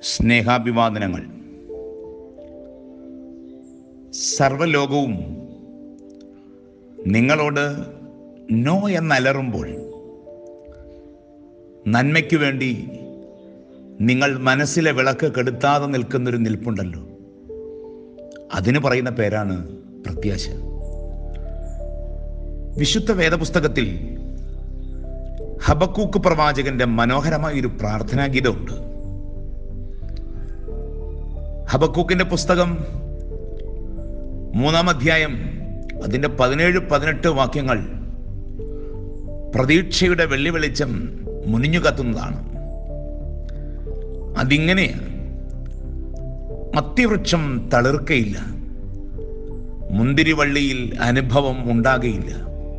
സ്നേഹാഭിവാദനങ്ങൾ സർവലോകവും നിങ്ങളോട് നോ എന്നലറുമ്പോൾ നന്മയ്ക്ക് വേണ്ടി നിങ്ങൾ മനസ്സിലെ വിളക്ക് കെടുത്താതെ നിൽക്കുന്നൊരു നിൽപ്പുണ്ടല്ലോ അതിന് പറയുന്ന പേരാണ് പ്രത്യാശ വിശുദ്ധ വേദപുസ്തകത്തിൽ ഹബക്കൂക്ക് പ്രവാചകന്റെ മനോഹരമായ ഒരു പ്രാർത്ഥനാ ഗീതമുണ്ട് ഹബക്കൂക്കിന്റെ പുസ്തകം മൂന്നാം അധ്യായം അതിൻ്റെ പതിനേഴ് പതിനെട്ട് വാക്യങ്ങൾ പ്രതീക്ഷയുടെ വെള്ളി വെളിച്ചം മുനിഞ്ഞു കത്തുന്നതാണ് അതിങ്ങനെയാണ് മത്യവൃക്ഷം തളിർക്കയില്ല മുന്തിരിവള്ളിയിൽ അനുഭവം ഉണ്ടാകയില്ല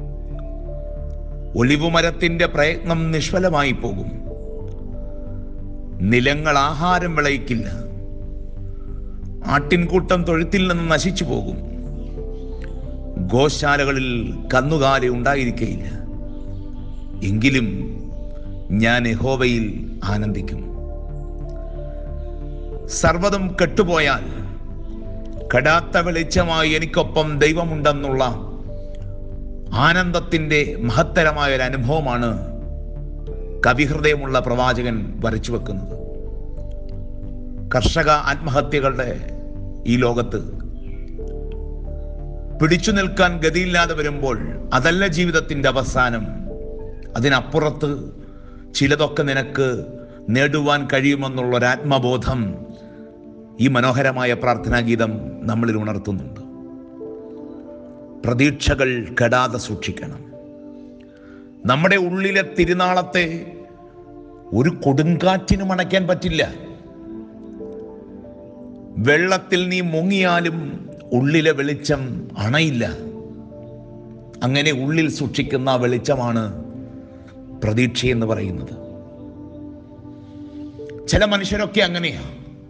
ഒലിവുമരത്തിന്റെ പ്രയത്നം നിഷ്ഫലമായി പോകും നിലങ്ങൾ ആഹാരം വിളയിക്കില്ല ആട്ടിൻകൂട്ടം തൊഴുത്തിൽ നിന്ന് നശിച്ചു പോകും ഗോശാലകളിൽ കന്നുകാലി ഉണ്ടായിരിക്കയില്ല എങ്കിലും ഞാൻ യഹോവയിൽ ആനന്ദിക്കും സർവതും കെട്ടുപോയാൽ കടാത്ത വെളിച്ചമായി എനിക്കൊപ്പം ദൈവമുണ്ടെന്നുള്ള ആനന്ദത്തിൻ്റെ മഹത്തരമായ ഒരു അനുഭവമാണ് കവിഹൃദയമുള്ള പ്രവാചകൻ വരച്ചു വെക്കുന്നത് കർഷക ആത്മഹത്യകളുടെ ഈ ലോകത്ത് പിടിച്ചു നിൽക്കാൻ ഗതിയില്ലാതെ വരുമ്പോൾ അതല്ല ജീവിതത്തിൻ്റെ അവസാനം അതിനപ്പുറത്ത് ചിലതൊക്കെ നിനക്ക് നേടുവാൻ കഴിയുമെന്നുള്ള ഒരു ആത്മബോധം ഈ മനോഹരമായ പ്രാർത്ഥനാ ഗീതം നമ്മളിൽ ഉണർത്തുന്നുണ്ട് പ്രതീക്ഷകൾ കെടാതെ സൂക്ഷിക്കണം നമ്മുടെ ഉള്ളിലെ തിരുനാളത്തെ ഒരു കൊടുങ്കാറ്റിന് മണയ്ക്കാൻ പറ്റില്ല വെള്ളത്തിൽ നീ മുങ്ങിയാലും ഉള്ളിലെ വെളിച്ചം അണയില്ല അങ്ങനെ ഉള്ളിൽ സൂക്ഷിക്കുന്ന ആ വെളിച്ചമാണ് പ്രതീക്ഷയെന്ന് പറയുന്നത് ചില മനുഷ്യരൊക്കെ അങ്ങനെയാ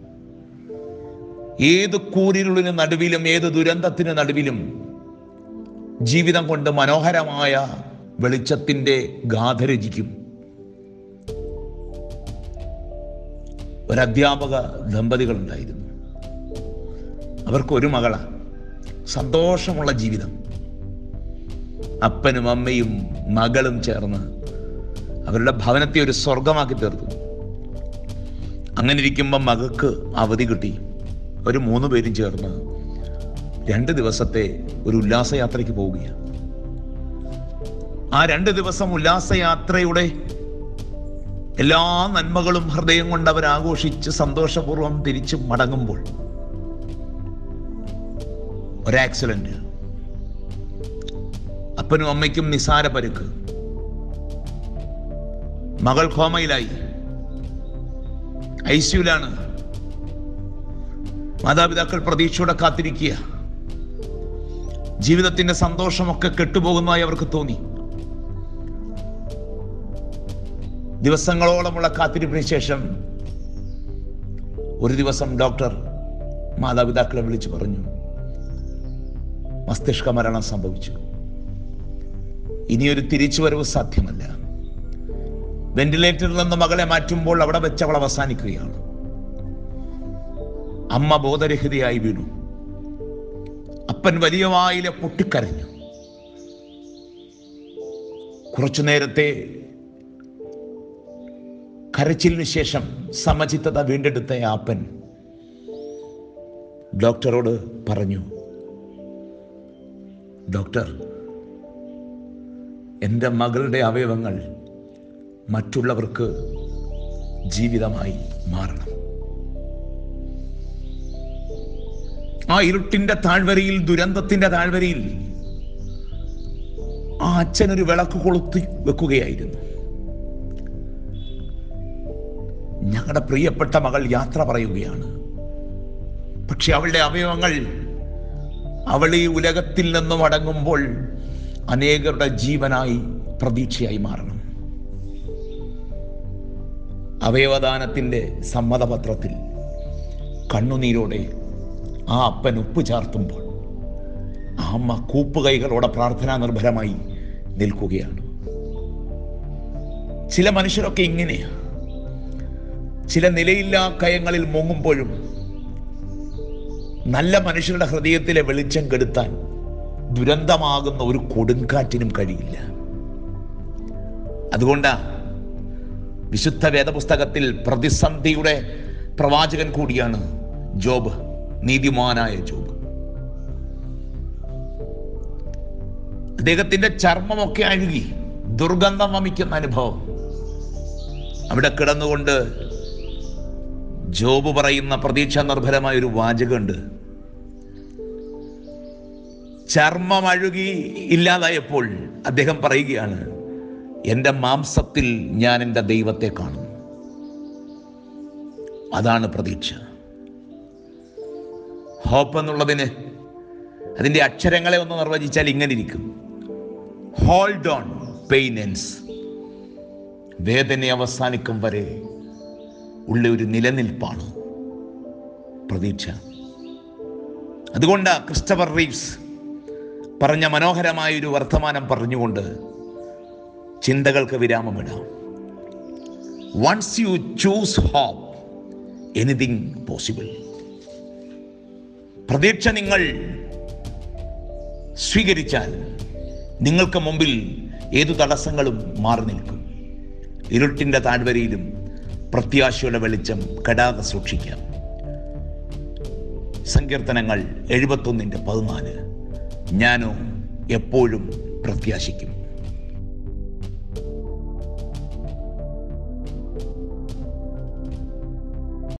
ഏത് കൂരിരുളിന് നടുവിലും ഏത് ദുരന്തത്തിന് നടുവിലും ജീവിതം കൊണ്ട് മനോഹരമായ വെളിച്ചത്തിൻ്റെ ഗാഥ രചിക്കും ഒരു അധ്യാപക ദമ്പതികളുണ്ടായിരുന്നു അവർക്ക് ഒരു മകളാണ് സന്തോഷമുള്ള ജീവിതം അപ്പനും അമ്മയും മകളും ചേർന്ന് അവരുടെ ഭവനത്തെ ഒരു സ്വർഗമാക്കി തീർത്തു അങ്ങനെ ഇരിക്കുമ്പോൾ മകൾക്ക് അവധി കിട്ടി ഒരു മൂന്ന് പേരും ചേർന്ന് രണ്ട് ദിവസത്തെ ഒരു ഉല്ലാസയാത്രയ്ക്ക് പോവുകയാണ് ആ രണ്ട് ദിവസം ഉല്ലാസയാത്രയുടെ എല്ലാ നന്മകളും ഹൃദയം കൊണ്ട് അവർ ആഘോഷിച്ച് സന്തോഷപൂർവ്വം തിരിച്ചു മടങ്ങുമ്പോൾ ഒരു ആക്സിഡന്റ് അപ്പനും അമ്മയ്ക്കും നിസാര പരുക്ക് മകൾ കോമയിലായി ഐസിയുലാണ് മാതാപിതാക്കൾ പ്രതീക്ഷയോടെ കാത്തിരിക്കുക ജീവിതത്തിന്റെ സന്തോഷമൊക്കെ കെട്ടുപോകുന്നതായി അവർക്ക് തോന്നി ദിവസങ്ങളോളമുള്ള കാത്തിരിപ്പിന് ശേഷം ഒരു ദിവസം ഡോക്ടർ മാതാപിതാക്കളെ വിളിച്ചു പറഞ്ഞു മസ്തിഷ്ക മരണം സംഭവിച്ചു ഇനിയൊരു തിരിച്ചുവരവ് സാധ്യമല്ല വെന്റിലേറ്ററിൽ നിന്ന് മകളെ മാറ്റുമ്പോൾ അവിടെ വെച്ച് അവൾ അവസാനിക്കുകയാണ് അമ്മ ബോധരഹിതയായി വീണു അപ്പൻ വലിയ വായിലെ പൊട്ടിക്കരഞ്ഞു കുറച്ചു നേരത്തെ കരച്ചിലിന് ശേഷം സമചിത്തത വീണ്ടെടുത്ത ആ അപ്പൻ ഡോക്ടറോട് പറഞ്ഞു ഡോക്ടർ എൻ്റെ മകളുടെ അവയവങ്ങൾ മറ്റുള്ളവർക്ക് ജീവിതമായി മാറണം ആ ഇരുട്ടിന്റെ താഴ്വരയിൽ ദുരന്തത്തിന്റെ താഴ്വരയിൽ ആ അച്ഛൻ ഒരു വിളക്ക് കൊളുത്തി വെക്കുകയായിരുന്നു ഞങ്ങളുടെ പ്രിയപ്പെട്ട മകൾ യാത്ര പറയുകയാണ് പക്ഷെ അവളുടെ അവയവങ്ങൾ അവൾ ഈ ഉലകത്തിൽ നിന്നും അടങ്ങുമ്പോൾ അനേകരുടെ ജീവനായി പ്രതീക്ഷയായി മാറണം അവയവദാനത്തിൻ്റെ സമ്മതപത്രത്തിൽ കണ്ണുനീരോടെ ആ അപ്പൻ ഉപ്പ് ചാർത്തുമ്പോൾ ആ അമ്മ കൂപ്പുകൈകളോടെ പ്രാർത്ഥനാ നിർഭരമായി നിൽക്കുകയാണ് ചില മനുഷ്യരൊക്കെ ഇങ്ങനെയാ ചില നിലയില്ലാ കയങ്ങളിൽ മുങ്ങുമ്പോഴും നല്ല മനുഷ്യരുടെ ഹൃദയത്തിലെ വെളിച്ചം കെടുത്താൻ ദുരന്തമാകുന്ന ഒരു കൊടുങ്കാറ്റിനും കഴിയില്ല അതുകൊണ്ടാ വിശുദ്ധ വേദപുസ്തകത്തിൽ പ്രതിസന്ധിയുടെ പ്രവാചകൻ കൂടിയാണ് ജോബ് നീതിമാനായ ജോബ് അദ്ദേഹത്തിന്റെ ചർമ്മമൊക്കെ അഴുകി ദുർഗന്ധം വമിക്കുന്ന അനുഭവം അവിടെ കിടന്നുകൊണ്ട് ജോബ് പറയുന്ന പ്രതീക്ഷ നിർഭരമായ ഒരു വാചകമുണ്ട് ചർമ്മം അഴുകി ഇല്ലാതായപ്പോൾ അദ്ദേഹം പറയുകയാണ് എൻ്റെ മാംസത്തിൽ ഞാൻ എൻ്റെ ദൈവത്തെ കാണും അതാണ് പ്രതീക്ഷ ഹോപ്പ് എന്നുള്ളതിന് അതിൻ്റെ അക്ഷരങ്ങളെ ഒന്ന് നിർവചിച്ചാൽ ഇങ്ങനെ ഇരിക്കും ഹോൾഡ് ഓൺ പെയിനൻസ് വേദന അവസാനിക്കും വരെ ഉള്ള ഒരു നിലനിൽപ്പാണ് പ്രതീക്ഷ അതുകൊണ്ട് ക്രിസ്റ്റഫർ റീവ്സ് പറഞ്ഞ മനോഹരമായ ഒരു വർത്തമാനം പറഞ്ഞുകൊണ്ട് ചിന്തകൾക്ക് വിരാമമിടാം once you choose hope anything possible പ്രതീക്ഷ നിങ്ങൾ സ്വീകരിച്ചാൽ നിങ്ങൾക്ക് മുമ്പിൽ ഏതു തടസ്സങ്ങളും മാറി നിൽക്കും ഇരുട്ടിൻ്റെ താഴ്വരയിലും പ്രത്യാശയുടെ വെളിച്ചം കെടാതെ സൂക്ഷിക്കാം സങ്കീർത്തനങ്ങൾ എഴുപത്തൊന്നിൻ്റെ പതിനാല് ഞാനോ എപ്പോഴും പ്രത്യാശിക്കും